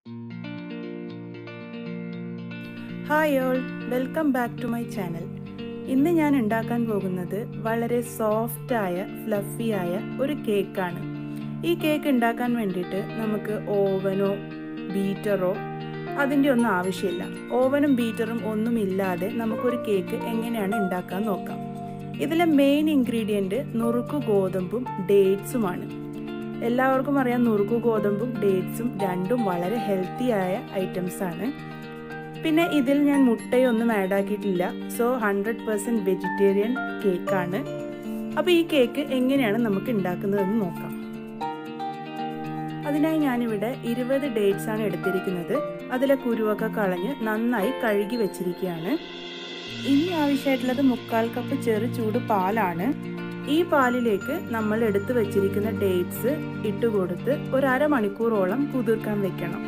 hi all welcome back to my channel ഇന്ന് ഞാൻ ഉണ്ടാക്കാൻ പോകുന്നത് വളരെ സോഫ്റ്റായ ഫ്ലഫിയായ ഒരു കേക്കാണ് ഈ കേക്ക് ഉണ്ടാക്കാൻ വേണ്ടിയിട്ട് നമുക്ക് ഓവനോ ബീറ്ററോ അതിൻ്റെ ഒന്നും ആവശ്യമില്ല ഓവനും ബീറ്ററും ഒന്നും ഇല്ലാതെ നമുക്കൊരു കേക്ക് എങ്ങനെയാണ് ഉണ്ടാക്കാൻ നോക്കാം ഇതിലെ മെയിൻ ഇൻഗ്രീഡിയൻറ്റ് നുറുക്കു ഗോതമ്പും ഡേറ്റ്സുമാണ് എല്ലാവർക്കും അറിയാം നുറുക്കു ഗോതമ്പും ഡേറ്റ്സും രണ്ടും വളരെ ഹെൽത്തി ആയ ഐറ്റംസ് ആണ് പിന്നെ ഇതിൽ ഞാൻ മുട്ടയൊന്നും ആഡ് ആക്കിയിട്ടില്ല സോ ഹൺഡ്രഡ് പെർസെൻറ്റ് വെജിറ്റേറിയൻ കേക്കാണ് അപ്പോൾ ഈ കേക്ക് എങ്ങനെയാണ് നമുക്ക് ഉണ്ടാക്കുന്നതെന്ന് നോക്കാം അതിനായി ഞാനിവിടെ ഇരുപത് ഡേറ്റ്സ് ആണ് എടുത്തിരിക്കുന്നത് അതിലെ കുരുവൊക്കെ കളഞ്ഞ് നന്നായി കഴുകി വെച്ചിരിക്കുകയാണ് ഇനി ആവശ്യമായിട്ടുള്ളത് മുക്കാൽ കപ്പ് ചെറു ചൂട് പാലാണ് ഈ പാലിലേക്ക് നമ്മൾ എടുത്തു വെച്ചിരിക്കുന്ന ഡേറ്റ്സ് ഇട്ടുകൊടുത്ത് ഒരു അരമണിക്കൂറോളം കുതിർക്കാൻ വെക്കണം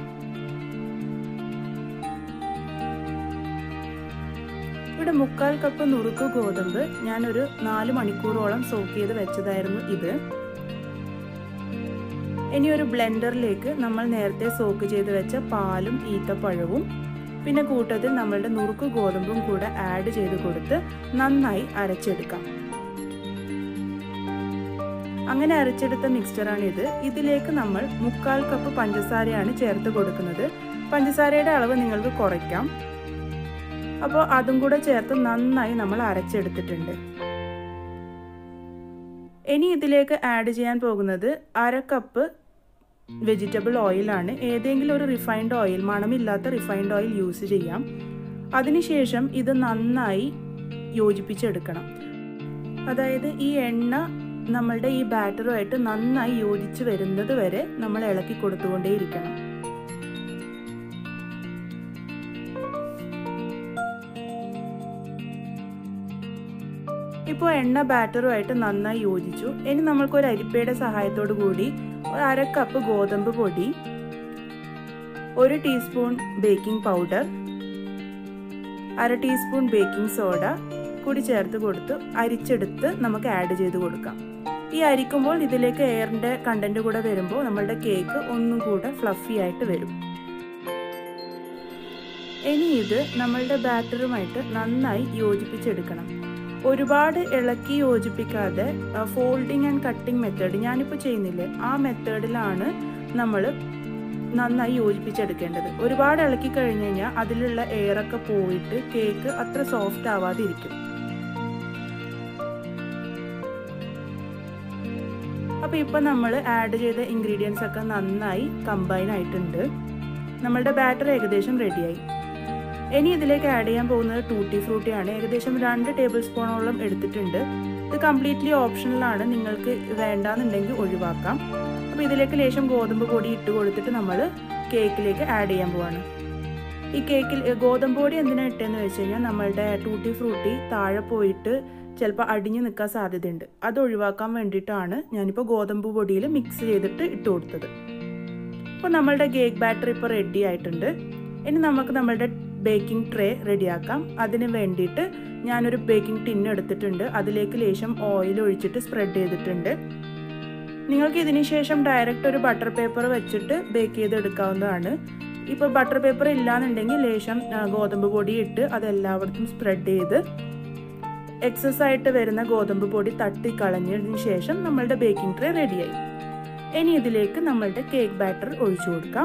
ഇവിടെ മുക്കാൽ കപ്പ് നുറുക്ക് ഗോതമ്പ് ഞാനൊരു നാല് മണിക്കൂറോളം സോക്ക് ചെയ്ത് വെച്ചതായിരുന്നു ഇത് ഇനി ഒരു ബ്ലെൻഡറിലേക്ക് നമ്മൾ നേരത്തെ സോക്ക് ചെയ്ത് വെച്ച പാലും ഈത്തപ്പഴവും പിന്നെ കൂട്ടത്തിൽ നമ്മളുടെ നുറുക്ക് ഗോതമ്പും കൂടെ ആഡ് ചെയ്ത് കൊടുത്ത് നന്നായി അരച്ചെടുക്കാം അങ്ങനെ അരച്ചെടുത്ത മിക്സ്ചറാണ് ഇത് ഇതിലേക്ക് നമ്മൾ മുക്കാൽ കപ്പ് പഞ്ചസാരയാണ് ചേർത്ത് കൊടുക്കുന്നത് പഞ്ചസാരയുടെ അളവ് നിങ്ങൾക്ക് കുറയ്ക്കാം അപ്പോൾ അതും കൂടെ ചേർത്ത് നന്നായി നമ്മൾ അരച്ചെടുത്തിട്ടുണ്ട് ഇനി ഇതിലേക്ക് ആഡ് ചെയ്യാൻ പോകുന്നത് അര കപ്പ് വെജിറ്റബിൾ ഓയിലാണ് ഏതെങ്കിലും ഒരു റിഫൈൻഡ് ഓയിൽ മണമില്ലാത്ത റിഫൈൻഡ് ഓയിൽ യൂസ് ചെയ്യാം അതിനുശേഷം ഇത് നന്നായി യോജിപ്പിച്ചെടുക്കണം അതായത് ഈ എണ്ണ നമ്മളുടെ ഈ ബാറ്ററുമായിട്ട് നന്നായി യോജിച്ച് വരുന്നത് വരെ നമ്മൾ ഇളക്കി കൊടുത്തുകൊണ്ടേയിരിക്കണം ഇപ്പോൾ എണ്ണ ബാറ്ററുമായിട്ട് നന്നായി യോജിച്ചു ഇനി നമ്മൾക്ക് ഒരു അരിപ്പയുടെ സഹായത്തോടു കൂടി ഒരു അര കപ്പ് ഗോതമ്പ് പൊടി ഒരു ടീസ്പൂൺ ബേക്കിംഗ് പൗഡർ അര ടീസ്പൂൺ ബേക്കിംഗ് സോഡ കൂടി ചേർത്ത് കൊടുത്ത് അരിച്ചെടുത്ത് നമുക്ക് ആഡ് ചെയ്ത് കൊടുക്കാം ഈ അരിക്കുമ്പോൾ ഇതിലേക്ക് എയറിന്റെ കണ്ടന്റ് കൂടെ വരുമ്പോൾ നമ്മളുടെ കേക്ക് ഒന്നും കൂടെ ഫ്ലഫി ആയിട്ട് വരും ഇനി ഇത് നമ്മളുടെ ബാറ്ററുമായിട്ട് നന്നായി യോജിപ്പിച്ചെടുക്കണം ഒരുപാട് ഇളക്കി യോജിപ്പിക്കാതെ ഫോൾഡിങ് ആൻഡ് കട്ടിങ് മെത്തേഡ് ഞാനിപ്പോൾ ചെയ്യുന്നില്ലേ ആ മെത്തേഡിലാണ് നമ്മൾ നന്നായി യോജിപ്പിച്ചെടുക്കേണ്ടത് ഒരുപാട് ഇളക്കി കഴിഞ്ഞ് കഴിഞ്ഞാൽ അതിലുള്ള എയറൊക്കെ പോയിട്ട് കേക്ക് അത്ര സോഫ്റ്റ് ആവാതെ ഇരിക്കും അപ്പോൾ ഇപ്പം നമ്മൾ ആഡ് ചെയ്ത ഇൻഗ്രീഡിയൻസ് ഒക്കെ നന്നായി കമ്പൈൻ ആയിട്ടുണ്ട് നമ്മളുടെ ബാറ്റർ ഏകദേശം റെഡിയായി ഇനി ഇതിലേക്ക് ആഡ് ചെയ്യാൻ പോകുന്നത് ടൂട്ടി ഫ്രൂട്ടിയാണ് ഏകദേശം രണ്ട് ടേബിൾ സ്പൂണോളം എടുത്തിട്ടുണ്ട് ഇത് കംപ്ലീറ്റ്ലി ഓപ്ഷണലാണ് നിങ്ങൾക്ക് വേണ്ടാന്നുണ്ടെങ്കിൽ ഒഴിവാക്കാം അപ്പോൾ ഇതിലേക്ക് ലേശം ഗോതമ്പ് പൊടി ഇട്ട് കൊടുത്തിട്ട് നമ്മൾ കേക്കിലേക്ക് ആഡ് ചെയ്യാൻ പോവാണ് ഈ കേക്കിൽ ഗോതമ്പ് പൊടി എന്തിനാണ് ഇട്ടതെന്ന് വെച്ച് കഴിഞ്ഞാൽ നമ്മളുടെ ടൂട്ടി ഫ്രൂട്ടി താഴെ പോയിട്ട് ചിലപ്പോൾ അടിഞ്ഞു നിൽക്കാൻ സാധ്യതയുണ്ട് അത് ഒഴിവാക്കാൻ വേണ്ടിയിട്ടാണ് ഞാനിപ്പോൾ ഗോതമ്പ് പൊടിയിൽ മിക്സ് ചെയ്തിട്ട് ഇട്ട് കൊടുത്തത് അപ്പോൾ നമ്മളുടെ കേക്ക് ബാറ്റർ ഇപ്പോൾ റെഡി ആയിട്ടുണ്ട് ഇനി നമുക്ക് നമ്മളുടെ ബേക്കിംഗ് ട്രേ റെഡിയാക്കാം അതിന് വേണ്ടിയിട്ട് ഞാനൊരു ബേക്കിംഗ് ടിൻ എടുത്തിട്ടുണ്ട് അതിലേക്ക് ലേശം ഓയിൽ ഒഴിച്ചിട്ട് സ്പ്രെഡ് ചെയ്തിട്ടുണ്ട് നിങ്ങൾക്ക് ഇതിന് ശേഷം ഡയറക്റ്റ് ഒരു ബട്ടർ പേപ്പർ വെച്ചിട്ട് ബേക്ക് ചെയ്തെടുക്കാവുന്നതാണ് ഇപ്പോൾ ബട്ടർ പേപ്പർ ഇല്ലാന്നുണ്ടെങ്കിൽ ലേശം ഗോതമ്പ് പൊടി ഇട്ട് അത് എല്ലായിടത്തും സ്പ്രെഡ് ചെയ്ത് എക്സസ് ആയിട്ട് വരുന്ന ഗോതമ്പ് പൊടി തട്ടി കളഞ്ഞതിന് ശേഷം നമ്മളുടെ ബേക്കിംഗ് ട്രേ റെഡിയായി ഇനി ഇതിലേക്ക് നമ്മളുടെ കേക്ക് ബാറ്റർ ഒഴിച്ചു കൊടുക്കാം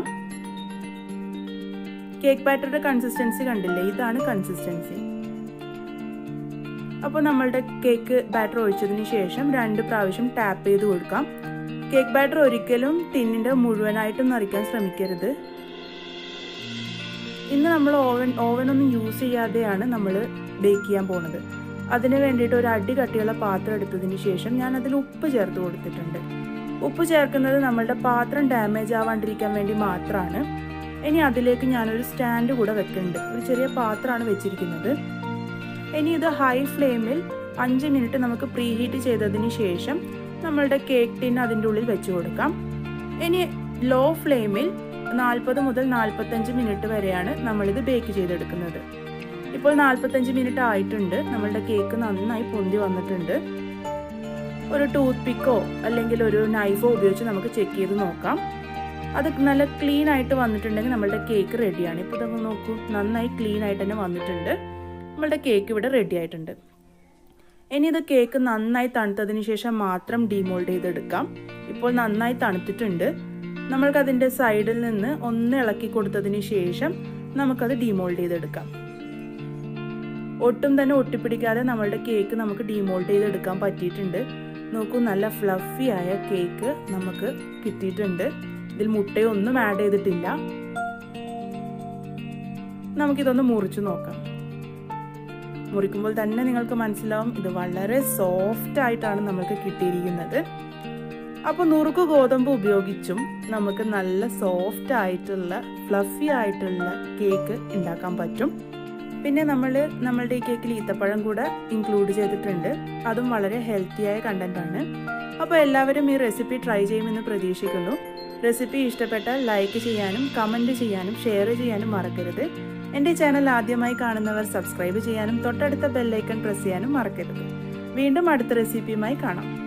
കേക്ക് ബാറ്ററുടെ കൺസിസ്റ്റൻസി കണ്ടില്ലേ ഇതാണ് കൺസിസ്റ്റൻസി അപ്പോൾ നമ്മളുടെ കേക്ക് ബാറ്റർ ഒഴിച്ചതിന് ശേഷം രണ്ട് പ്രാവശ്യം ടാപ്പ് ചെയ്ത് കൊടുക്കാം കേക്ക് ബാറ്റർ ഒരിക്കലും ടിന്നിൻ്റെ മുഴുവനായിട്ടും നിറയ്ക്കാൻ ശ്രമിക്കരുത് ഇന്ന് നമ്മൾ ഓവൻ ഓവനൊന്നും യൂസ് ചെയ്യാതെയാണ് നമ്മൾ ബേക്ക് ചെയ്യാൻ പോണത് അതിന് വേണ്ടിയിട്ട് ഒരു അടി കട്ടിയുള്ള പാത്രം എടുത്തതിന് ശേഷം ഞാൻ അതിൽ ഉപ്പ് ചേർത്ത് കൊടുത്തിട്ടുണ്ട് ഉപ്പ് ചേർക്കുന്നത് നമ്മളുടെ പാത്രം ഡാമേജ് ആവാണ്ടിരിക്കാൻ വേണ്ടി മാത്രമാണ് ഇനി അതിലേക്ക് ഞാനൊരു സ്റ്റാൻഡ് കൂടെ വെക്കുന്നുണ്ട് ഒരു ചെറിയ പാത്രമാണ് വെച്ചിരിക്കുന്നത് ഇനി ഇത് ഹൈ ഫ്ലെയിമിൽ അഞ്ച് മിനിറ്റ് നമുക്ക് പ്രീ ഹീറ്റ് ചെയ്തതിന് ശേഷം നമ്മളുടെ കേക്ക് ടിൻ അതിൻ്റെ ഉള്ളിൽ വെച്ച് കൊടുക്കാം ഇനി ലോ ഫ്ലെയിമിൽ നാൽപ്പത് മുതൽ നാൽപ്പത്തഞ്ച് മിനിറ്റ് വരെയാണ് നമ്മളിത് ബേക്ക് ചെയ്തെടുക്കുന്നത് ഇപ്പോൾ നാൽപ്പത്തഞ്ച് മിനിറ്റ് ആയിട്ടുണ്ട് നമ്മളുടെ കേക്ക് നന്നായി പൊന്തി വന്നിട്ടുണ്ട് ഒരു ടൂത്ത് പിക്കോ അല്ലെങ്കിൽ ഒരു നൈഫോ ഉപയോഗിച്ച് നമുക്ക് ചെക്ക് ചെയ്ത് നോക്കാം അത് നല്ല ക്ലീൻ ആയിട്ട് വന്നിട്ടുണ്ടെങ്കിൽ നമ്മളുടെ കേക്ക് റെഡിയാണ് ഇപ്പോൾ ഇതൊന്ന് നോക്കൂ നന്നായി ക്ലീൻ ആയിട്ട് തന്നെ വന്നിട്ടുണ്ട് നമ്മളുടെ കേക്ക് ഇവിടെ റെഡി ആയിട്ടുണ്ട് ഇനി ഇത് കേക്ക് നന്നായി തണുത്തതിന് ശേഷം മാത്രം ഡീമോൾഡ് ചെയ്തെടുക്കാം ഇപ്പോൾ നന്നായി തണുത്തിട്ടുണ്ട് നമ്മൾക്ക് അതിൻ്റെ സൈഡിൽ നിന്ന് ഒന്ന് ഇളക്കി കൊടുത്തതിന് ശേഷം നമുക്കത് ഡീമോൾഡ് ചെയ്തെടുക്കാം ഒട്ടും തന്നെ ഒട്ടിപ്പിടിക്കാതെ നമ്മളുടെ കേക്ക് നമുക്ക് ഡീമോൾഡ് ചെയ്തെടുക്കാൻ പറ്റിയിട്ടുണ്ട് നോക്കൂ നല്ല ഫ്ലഫി ആയ കേക്ക് നമുക്ക് കിട്ടിയിട്ടുണ്ട് ഇതിൽ മുട്ടയൊന്നും ആഡ് ചെയ്തിട്ടില്ല നമുക്കിതൊന്ന് മുറിച്ചു നോക്കാം മുറിക്കുമ്പോൾ തന്നെ നിങ്ങൾക്ക് മനസ്സിലാവും ഇത് വളരെ സോഫ്റ്റ് ആയിട്ടാണ് നമുക്ക് കിട്ടിയിരിക്കുന്നത് അപ്പോൾ നുറുക്ക് ഗോതമ്പ് ഉപയോഗിച്ചും നമുക്ക് നല്ല സോഫ്റ്റ് ആയിട്ടുള്ള ഫ്ലഫി ആയിട്ടുള്ള കേക്ക് ഉണ്ടാക്കാൻ പറ്റും പിന്നെ നമ്മൾ നമ്മളുടെ ഈ കേക്കിൽ ഈത്തപ്പഴം കൂടെ ഇൻക്ലൂഡ് ചെയ്തിട്ടുണ്ട് അതും വളരെ ഹെൽത്തിയായ കണ്ടന്റ് ആണ് അപ്പോൾ എല്ലാവരും ഈ റെസിപ്പി ട്രൈ ചെയ്യുമെന്ന് പ്രതീക്ഷിക്കുന്നു റെസിപ്പി ഇഷ്ടപ്പെട്ടാൽ ലൈക്ക് ചെയ്യാനും കമൻറ്റ് ചെയ്യാനും ഷെയർ ചെയ്യാനും മറക്കരുത് എൻ്റെ ചാനൽ ആദ്യമായി കാണുന്നവർ സബ്സ്ക്രൈബ് ചെയ്യാനും തൊട്ടടുത്ത ബെല്ലൈക്കൺ പ്രസ് ചെയ്യാനും മറക്കരുത് വീണ്ടും അടുത്ത റെസിപ്പിയുമായി കാണാം